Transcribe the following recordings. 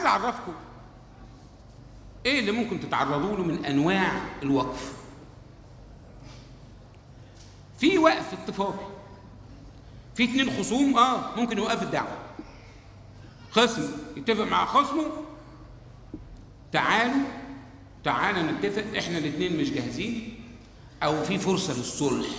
اعرفكم ايه اللي ممكن تتعرضوا له من انواع الوقف في وقف اتفاقي في اتنين خصوم اه ممكن يوقف الدعوه خصم يتفق مع خصمه تعالوا تعالى نتفق احنا الاثنين مش جاهزين او في فرصه للصلح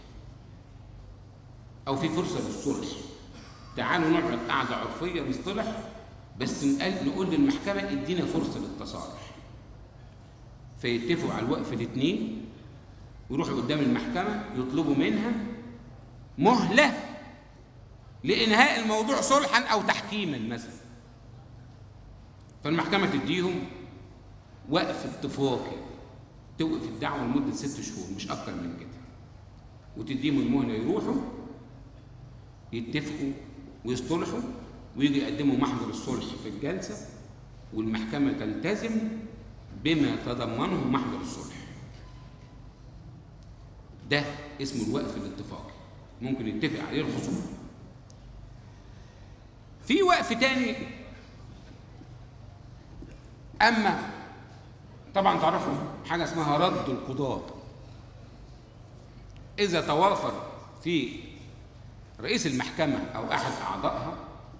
او في فرصه للصلح تعالوا نقعد قعده عرفيه نصطلح بس نقل نقول للمحكمه ادينا فرصه للتصالح فيتفقوا على الوقف الاثنين ويروحوا قدام المحكمه يطلبوا منها مهله لانهاء الموضوع صلحا او تحكيما مثلا فالمحكمه تديهم وقف اتفاقي توقف الدعوه لمده ست شهور مش اكتر من كده وتديهم المهله يروحوا يتفقوا ويصطلحوا ويجي يقدموا محضر الصلح في الجلسه والمحكمه تلتزم بما تضمنه محضر الصلح ده اسمه الوقف الاتفاقي ممكن يتفق عليه الخصوم في وقف تاني اما طبعا تعرفوا حاجه اسمها رد القضاة اذا توافر في رئيس المحكمه او احد اعضائها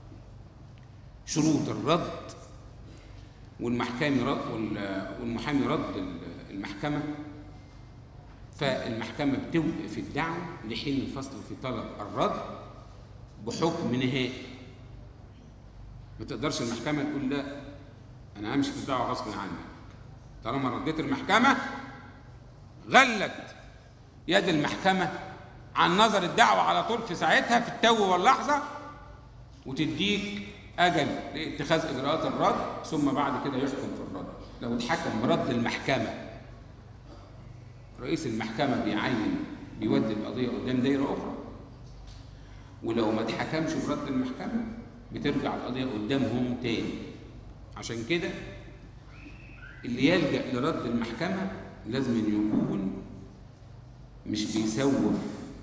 شروط الرد والمحكمي رد والمحامي رد المحكمه فالمحكمه بتوقف الدعوه لحين الفصل في طلب الرد بحكم نهائي ما تقدرش المحكمه تقول لا انا همشي في الدعوه غصب عنك طالما رديت المحكمه غلت يد المحكمه عن نظر الدعوه على طول في ساعتها في التو واللحظه وتديك اجل لاتخاذ اجراءات الرد ثم بعد كده يحكم في الرد لو اتحكم برد المحكمه رئيس المحكمه بيعين بيودي القضيه قدام دايره اخرى ولو ما اتحكمش برد المحكمه بترجع القضيه قدامهم تاني عشان كده اللي يلجا لرد المحكمه لازم يكون مش بيسوف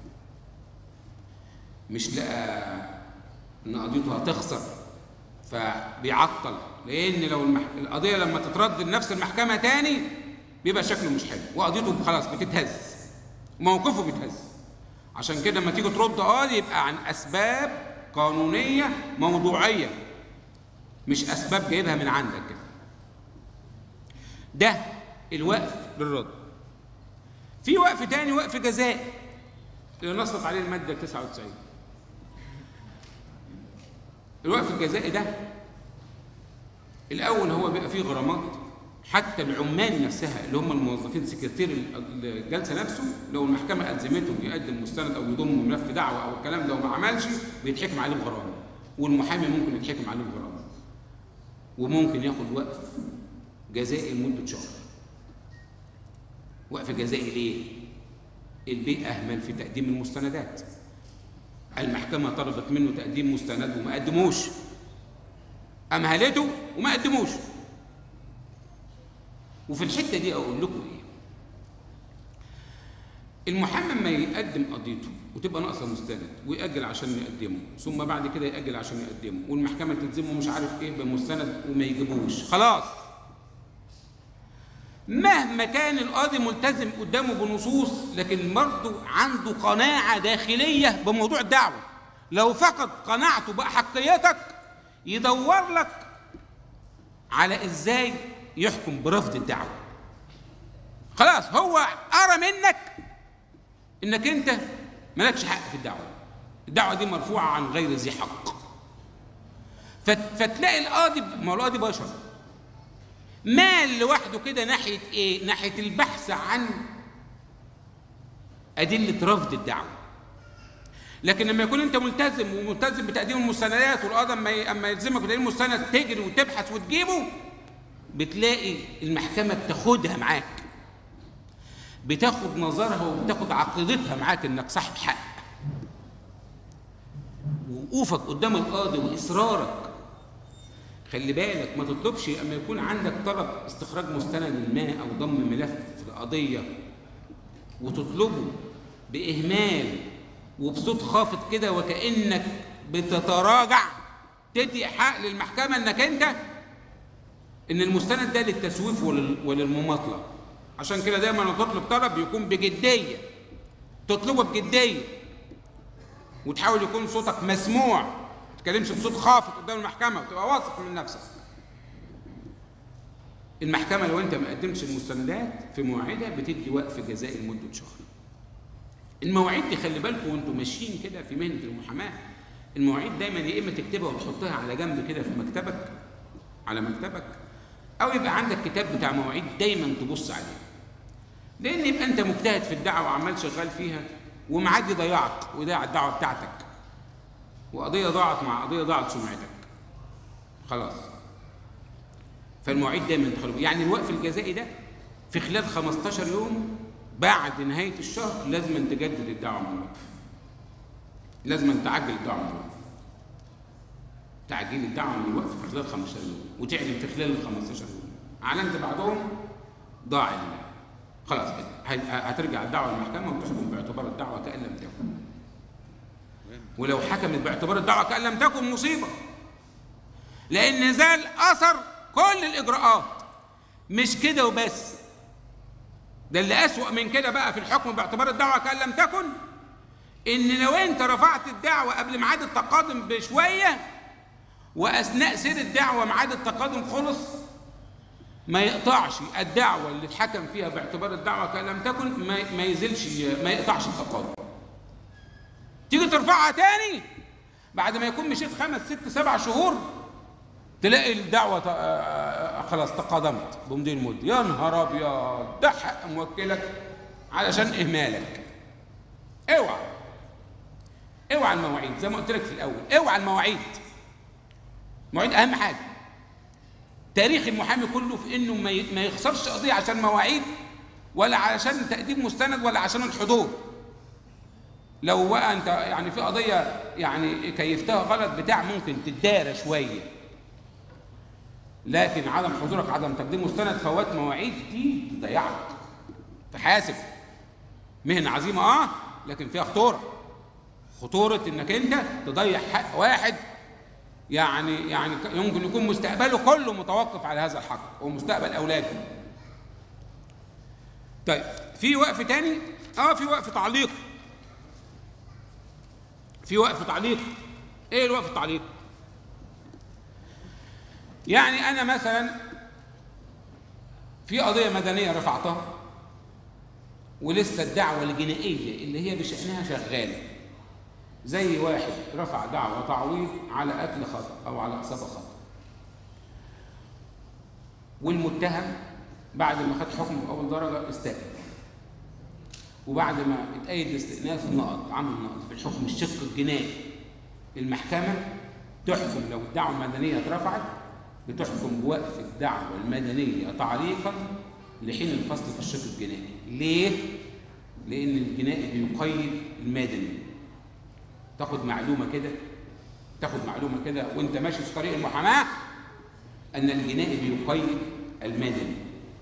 مش لقى ان قضيته هتخسر فبيعطل لان لو المح... القضيه لما تترد لنفس المحكمه تاني بيبقى شكله مش حلو وقضيته خلاص بتتهز موقفه بيتهز عشان كده لما تيجي ترد قاضي يبقى عن اسباب قانونيه موضوعيه مش اسباب جايبها من عندك كده ده الوقف للرد في وقف تاني وقف جزائي اللي نصت عليه الماده 99 الوقف الجزائي ده الاول هو بيبقى فيه غرامات حتى العمال نفسها اللي هم الموظفين سكرتير الجلسه نفسه لو المحكمه الزمته يقدم مستند او يضم ملف دعوه او الكلام ده وما عملش بيتحكم عليه بغرامه والمحامي ممكن يتحكم عليه بغرامه وممكن ياخد وقف جزائي لمده شهر وقف جزائي ليه؟ البيت اهمل في تقديم المستندات المحكمه طلبت منه تقديم مستند وما قدموش امهلته وما قدموش وفي الحته دي اقول لكم ايه المحامي ما يقدم قضيته وتبقى ناقصه مستند ويأجل عشان يقدمه ثم بعد كده يأجل عشان يقدمه والمحكمه تلزمه مش عارف ايه بمستند وما يجيبوش خلاص مهما كان القاضي ملتزم قدامه بنصوص لكن برضه عنده قناعه داخليه بموضوع الدعوه لو فقد قناعته بأحقيتك يدور لك على ازاي يحكم برفض الدعوه خلاص هو ارى منك انك انت مالكش حق في الدعوه الدعوه دي مرفوعه عن غير ذي حق فتلاقي القاضي ما هو القاضي بشر مال لوحده كده ناحيه ايه ناحيه البحث عن ادله رفض الدعوه لكن لما يكون انت ملتزم وملتزم بتقديم المستندات والقاضي اما اما يلزمك بتقديم المستند تجري وتبحث وتجيبه بتلاقي المحكمه بتاخدها معاك بتاخد نظرها وبتاخد عقيدتها معاك انك صاحب حق ووقوفك قدام القاضي واصرارك خلي بالك ما تطلبش اما يكون عندك طلب استخراج مستند ما او ضم ملف في القضيه وتطلبه باهمال وبصوت خافت كده وكانك بتتراجع تدي حق للمحكمه انك انت ان المستند ده للتسويف ولل- وللمماطله عشان كده دايما لما تطلب طلب يكون بجديه تطلبه بجديه وتحاول يكون صوتك مسموع ما تتكلمش بصوت خافت قدام المحكمه وتبقى واثق من نفسك المحكمه لو انت ما قدمتش المستندات في مواعيدها بتدي وقف جزائي لمده شهر المواعيد دي خلي بالكم وانتم ماشيين كده في مهنه المحاماه المواعيد دايما يا اما تكتبها وتحطها على جنب كده في مكتبك على مكتبك او يبقى عندك كتاب بتاع مواعيد دايما تبص عليه لان يبقى انت مجتهد في الدعوه وعمال شغال فيها ومعاد يضيعك ويضيع الدعوه بتاعتك وقضيه ضاعت مع قضيه ضاعت سمعتك خلاص فالمواعيد دايما تخلوا يعني الوقف الجزائي ده في خلال 15 يوم بعد نهايه الشهر لازم تجدد الدعوه من الوقف لازم تعجل الدعوه من الوقف تعجيل الدعوه من الوقف في خلال 15 يوم وتعلن في خلال ال 15 يوم اعلنت بعدهم ضاع ال- خلاص كده هي- هترجع الدعوه للمحكمه وتحكم باعتبار الدعوه كان لم تكن ولو حكمت باعتبار الدعوه كان لم تكن مصيبه لان زال اثر كل الاجراءات مش كده وبس ده اللي اسوأ من كده بقى في الحكم باعتبار الدعوه كان لم تكن ان لو انت رفعت الدعوه قبل ميعاد التقادم بشويه واثناء سير الدعوه ميعاد التقادم خلص ما يقطعش الدعوه اللي اتحكم فيها باعتبار الدعوه كان لم تكن ما ما يزيلش ما يقطعش التقادم تيجي ترفعها تاني بعد ما يكون مشيت خمس ست سبع شهور تلاقي الدعوة ت- آه، آه، خلاص تقادمت بمضي المدة يا نهار أبيض ده حق موكلك علشان إهمالك اوعى اوعى المواعيد زي ما قلت لك في الأول اوعى المواعيد مواعيد أهم حاجة تاريخ المحامي كله في إنه ما ي- ما يخسرش قضية عشان مواعيد ولا علشان تقديم مستند ولا عشان الحضور لو بقى انت يعني في قضيه يعني كيفتها غلط بتاع ممكن تدارى شويه لكن عدم حضورك عدم تقديم مستند فوات مواعيد دي تضيعك فحاسب مهنه عظيمه اه لكن فيها خطوره خطوره انك انت تضيع حق واحد يعني يعني يمكن يكون مستقبله كله متوقف على هذا الحق ومستقبل اولاده طيب في وقف تاني اه في وقف تعليق في وقف تعليق ايه الوقف التعليق يعني انا مثلا في قضيه مدنيه رفعتها ولسه الدعوه الجنائيه اللي هي بشانها شغاله زي واحد رفع دعوه تعويض على قتل خطا او على اصابه خطا والمتهم بعد ما خد حكم في اول درجه استقبل وبعد ما اتأيد الاستئناف نقض عمل نقض في الحكم الشق الجنائي المحكمة تحكم لو الدعوة المدنية اترفعت بتحكم بوقف الدعوة المدنية تعليقا لحين الفصل في الشق الجنائي ليه؟ لأن الجنائي بيقيد المدني تاخد معلومة كده تاخد معلومة كده وانت ماشي في طريق المحاماة أن الجنائي بيقيد المدني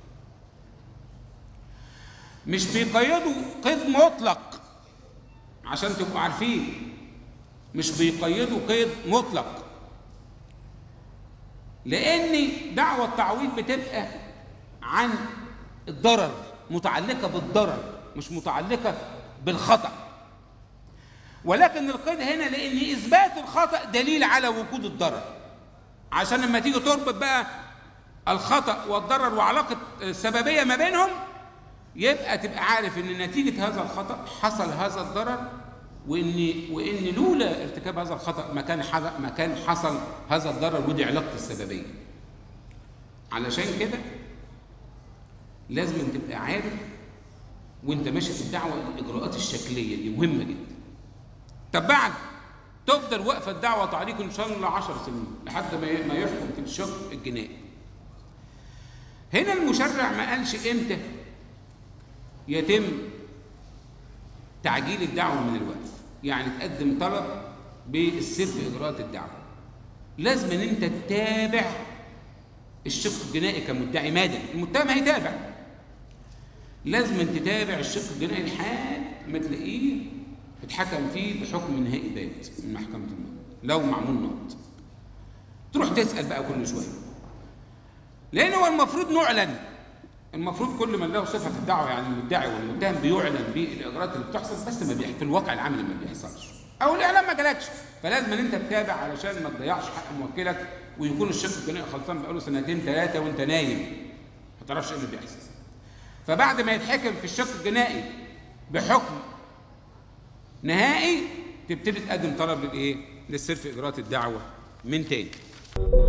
مش بيقيدوا قيد مطلق عشان تبقوا عارفين مش بيقيدوا قيد مطلق لان دعوى التعويض بتبقى عن الضرر متعلقه بالضرر مش متعلقه بالخطا ولكن القيد هنا لان اثبات الخطا دليل على وجود الضرر عشان لما تيجي تربط بقى الخطا والضرر وعلاقه السببيه ما بينهم يبقى تبقى عارف ان نتيجه هذا الخطا حصل هذا الضرر وان وان لولا ارتكاب هذا الخطا ما كان حصل ما كان حصل هذا الضرر ودي علاقه السببيه علشان كده لازم تبقى عارف وانت ماشي في الدعوه الاجراءات الشكليه دي مهمه جدا طب بعد تفضل واقفه الدعوه تعليق ان شاء الله 10 سنين لحد ما ما يحكم في الشق الجنائي هنا المشرع ما قالش امتى يتم تعجيل الدعوة من الوقف يعني تقدم طلب بالسير في إجراءات الدعوة لازم ان انت تتابع الشق الجنائي كمدعي مدني المتهم هيتابع لازم أن تتابع الشق الجنائي لحد ما تلاقيه اتحكم فيه بحكم نهائي بات من محكمة النقض لو معمول نقض تروح تسأل بقى كل شوية لان هو المفروض نعلن المفروض كل من له صفه الدعوه يعني المدعي والمتهم بيعلن بالاجراءات اللي بتحصل بس ما بيح- في الواقع العملي ما بيحصلش او الاعلام ما جالكش فلازم ان انت تتابع علشان ما تضيعش حق موكلك ويكون الشق الجنائي خلصان بقاله سنتين ثلاثه وانت نايم ما تعرفش ايه اللي بيحصل فبعد ما يتحكم في الشق الجنائي بحكم نهائي تبتدي تقدم طلب للايه؟ للسير في اجراءات الدعوه من تاني